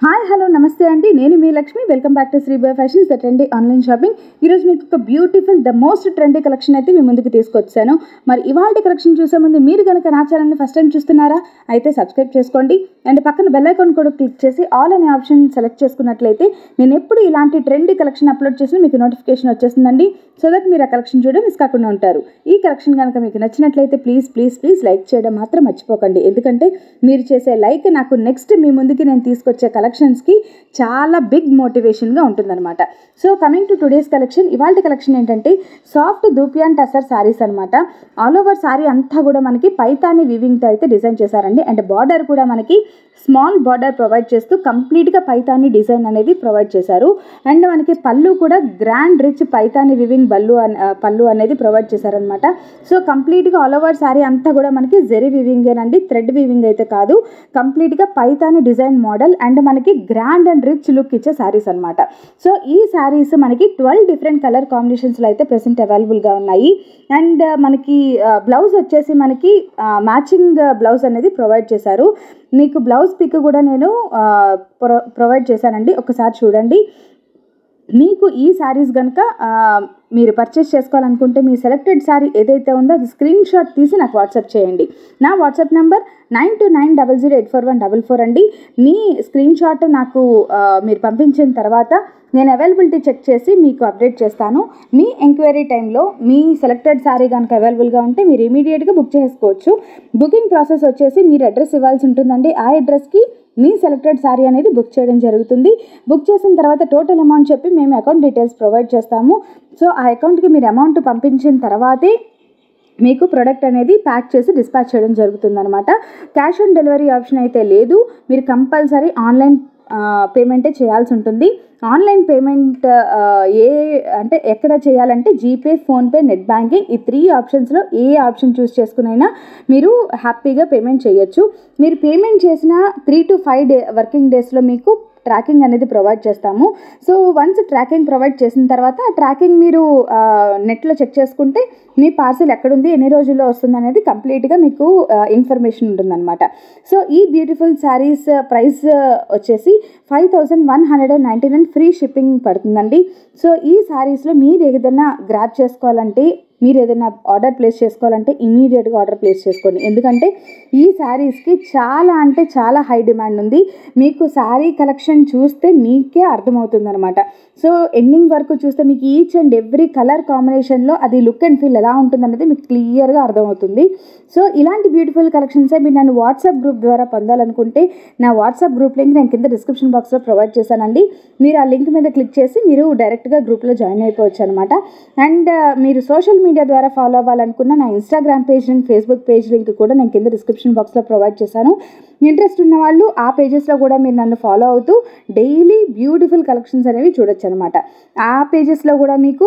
hi hello నమస్తే అండి నేను మీ Lakshmi welcome back to Sribai fashions the trendy online shopping ఈరోజు మీకు ఒక beautiful the most trendy collection అయితే మీ ముందుకు తీసుకొచ్చాను మరి ఇవాళ కలెక్షన్ చూసే ముందు మీరు కనుక నా ఛానల్ని ఫస్ట్ టైం చూస్తున్నారా అయితే సబ్స్క్రైబ్ చేసుకోండి అండ్ పక్కన బెల్ ఐకాన్ కూడా క్లిక్ చేసి ఆల్ అనే ఆప్షన్ సెలెక్ట్ చేసుకున్నట్లయితే నేను ఎప్పుడు ఇలాంటి ట్రెండీ కలెక్షన్ అప్లోడ్ చేసినా మీకు నోటిఫికేషన్ వచ్చేస్తుందండి సో దట్ మీరు ఆ కలెక్షన్ చూడడం మిస్ కాకుండా ఉంటారు ఈ కలెక్షన్ కనుక మీకు నచ్చినట్లయితే ప్లీజ్ ప్లీజ్ ప్లీజ్ లైక్ చేయడం మాత్రం మర్చిపోకండి ఎందుకంటే మీరు చేసే లైక్ నాకు నెక్స్ట్ మీ ముందుకి నేను తీసుకొచ్చే కలెక్షన్స్కి చాలా బిగ్ మోటివేషన్గా ఉంటుందన్నమాట so coming to today's collection ఇవాళ కలెక్షన్ ఏంటంటే సాఫ్ట్ దూపియాన్ టసర్ శారీస్ అనమాట ఆల్ ఓవర్ శారీ అంతా కూడా మనకి పైతాని వివింగ్తో అయితే డిజైన్ చేశారండి అండ్ బార్డర్ కూడా మనకి స్మాల్ బార్డర్ ప్రొవైడ్ చేస్తూ కంప్లీట్గా పైతాని డిజైన్ అనేది ప్రొవైడ్ చేశారు అండ్ మనకి పళ్ళు కూడా గ్రాండ్ రిచ్ పైతాని వివింగ్ బల్లు అన్- ఆ, పళ్ళు అనేది ప్రొవైడ్ చేశారనమాట సో కంప్లీట్గా ఆల్ ఓవర్ శారీ అంతా కూడా మనకి జెరీ వివింగేనండి థ్రెడ్ వివింగ్ అయితే కాదు కంప్లీట్గా పైతాని డిజైన్ మోడల్ అండ్ మనకి గ్రాండ్ అండ్ రిచ్ లుక్ ఇచ్చే శారీస్ అనమాట సో ఈ శారీస్ మనకి ట్వెల్వ్ డిఫరెంట్ కలర్ కాంబినేషన్స్లో అయితే ప్రెసెంట్ అవైలబుల్గా ఉన్నాయి అండ్ మనకి బ్లౌజ్ వచ్చేసి మనకి మ్యాచింగ్ బ్లౌజ్ అనేది ప్రొవైడ్ చేశారు మీకు బ్లౌజ్ పిక్ కూడా నేను ప్రొ ప్రొవైడ్ చేశానండి ఒకసారి చూడండి మీకు ఈ శారీస్ కనుక మీరు పర్చేస్ చేసుకోవాలనుకుంటే మీ సెలెక్టెడ్ శారీ ఏదైతే ఉందో అది స్క్రీన్ షాట్ తీసి నాకు వాట్సాప్ చేయండి నా WhatsApp number nine two nine double zero eight four one double four అండి మీ స్క్రీన్ షాట్ నాకు ఆ, మీరు పంపించిన తర్వాత నేను అవైలబిలిటీ చెక్ చేసి మీకు అప్డేట్ చేస్తాను మీ ఎంక్వైరీ టైంలో మీ సెలెక్టెడ్ శారీ కనుక అవైలబుల్గా ఉంటే మీరు ఇమీడియట్గా బుక్ చేసుకోవచ్చు బుకింగ్ ప్రాసెస్ వచ్చేసి మీరు అడ్రస్ ఇవ్వాల్సి ఉంటుందండి ఆ అడ్రస్కి మీ సెలెక్టెడ్ శారీ అనేది బుక్ చేయడం జరుగుతుంది బుక్ చేసిన తర్వాత టోటల్ అమౌంట్ చెప్పి మేము అకౌంట్ డీటెయిల్స్ ప్రొవైడ్ చేస్తాము సో ఆ అకౌంట్కి మీరు అమౌంట్ పంపించిన తర్వాతే మీకు ప్రొడక్ట్ అనేది ప్యాక్ చేసి డిస్పాచ్ చేయడం జరుగుతుందన్నమాట క్యాష్ ఆన్ డెలివరీ ఆప్షన్ అయితే లేదు మీరు కంపల్సరీ ఆన్లైన్ పేమెంటే చేయాల్సి ఉంటుంది ఆన్లైన్ పేమెంట్ ఆ, ఏ అంటే ఎక్కడ చేయాలంటే జీపే ఫోన్పే నెట్ బ్యాంకింగ్ ఈ త్రీ ఆప్షన్స్లో ఏ ఆప్షన్ చూస్ చేసుకునైనా మీరు హ్యాపీగా పేమెంట్ చేయొచ్చు మీరు పేమెంట్ చేసిన three to five day working డేస్లో మీకు ట్రాకింగ్ అనేది ప్రొవైడ్ చేస్తాము సో వన్స్ ట్రాకింగ్ ప్రొవైడ్ చేసిన తర్వాత ఆ ట్రాకింగ్ మీరు ఆ, నెట్లో చెక్ చేసుకుంటే మీ పార్సిల్ ఎక్కడుంది ఎన్ని రోజుల్లో వస్తుంది అనేది కంప్లీట్గా మీకు ఇన్ఫర్మేషన్ ఉంటుందన్నమాట సో ఈ బ్యూటిఫుల్ శారీస్ ప్రైస్ వచ్చేసి five thousand one hundred and ninety nine free shipping పడుతుందండి సో ఈ శారీస్లో మీరు ఏదైనా గ్రాప్ చేసుకోవాలంటే మీరు ఏదైనా ఆర్డర్ ప్లేస్ చేసుకోవాలంటే ఇమీడియట్గా ఆర్డర్ ప్లేస్ చేసుకోండి ఎందుకంటే ఈ శారీస్కి చాలా అంటే చాలా హై డిమాండ్ ఉంది మీకు శారీ కలెక్షన్ చూస్తే మీకే అర్థమవుతుంది అనమాట సో ఎండింగ్ వరకు చూస్తే మీకు ఈచ్ అండ్ ఎవ్రీ కలర్ కాంబినేషన్లో అది లుక్ అండ్ ఫీల్ ఎలా ఉంటుందనేది మీకు క్లియర్గా అర్థమవుతుంది సో ఇలాంటి బ్యూటిఫుల్ కలెక్షన్సే మీరు నన్ను వాట్సాప్ గ్రూప్ ద్వారా పొందాలనుకుంటే నా వాట్సాప్ గ్రూప్ లింక్ నేను కింద డిస్క్రిప్షన్ బాక్స్లో ప్రొవైడ్ చేశానండి మీరు ఆ లింక్ మీద క్లిక్ చేసి మీరు డైరెక్ట్గా గ్రూప్లో జాయిన్ అయిపోవచ్చు అనమాట అండ్ మీరు సోషల్ మీడియా ద్వారా ఫాలో అవ్వాలనుకున్న నా Instagram page and Facebook page link కూడా నేను కింద డిస్క్రిప్షన్ బాక్స్లో ప్రొవైడ్ చేశాను ఇంట్రెస్ట్ ఉన్న వాళ్ళు ఆ పేజెస్లో కూడా మీరు నన్ను ఫాలో అవుతూ డైలీ బ్యూటిఫుల్ కలెక్షన్స్ అనేవి చూడొచ్చు అనమాట ఆ పేజెస్లో కూడా మీకు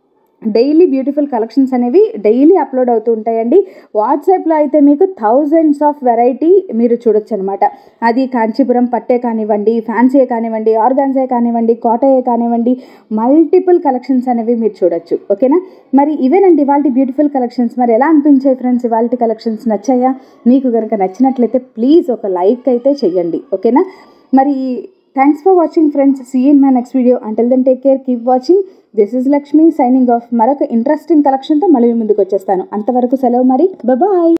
డైలీ బ్యూటిఫుల్ కలెక్షన్స్ అనేవి డైలీ అప్లోడ్ అవుతూ ఉంటాయండి వాట్సాప్లో అయితే మీకు థౌజండ్స్ ఆఫ్ వెరైటీ మీరు చూడొచ్చు అనమాట అది కాంచీపురం పట్టే కానివ్వండి ఫ్యాన్సీ కానివ్వండి ఆర్గాన్సే కానివ్వండి కోటయే కానివ్వండి మల్టిపుల్ కలెక్షన్స్ అనేవి మీరు చూడొచ్చు ఓకేనా మరి ఇవేనండి ఇవాళ బ్యూటిఫుల్ కలెక్షన్స్ మరి ఎలా అనిపించాయి ఫ్రెండ్స్ ఇవాళ కలెక్షన్స్ నచ్చాయా మీకు కనుక నచ్చినట్లయితే ప్లీజ్ ఒక లైక్ అయితే చెయ్యండి ఓకేనా మరి thanks for watching friends see in my next video until then take care keep watching this is Lakshmi signing off మరొక ఇంట్రెస్టింగ్ కలెక్షన్తో మళ్ళీ మీ ముందుకు వచ్చేస్తాను అంతవరకు సెలవు మరి బాయ్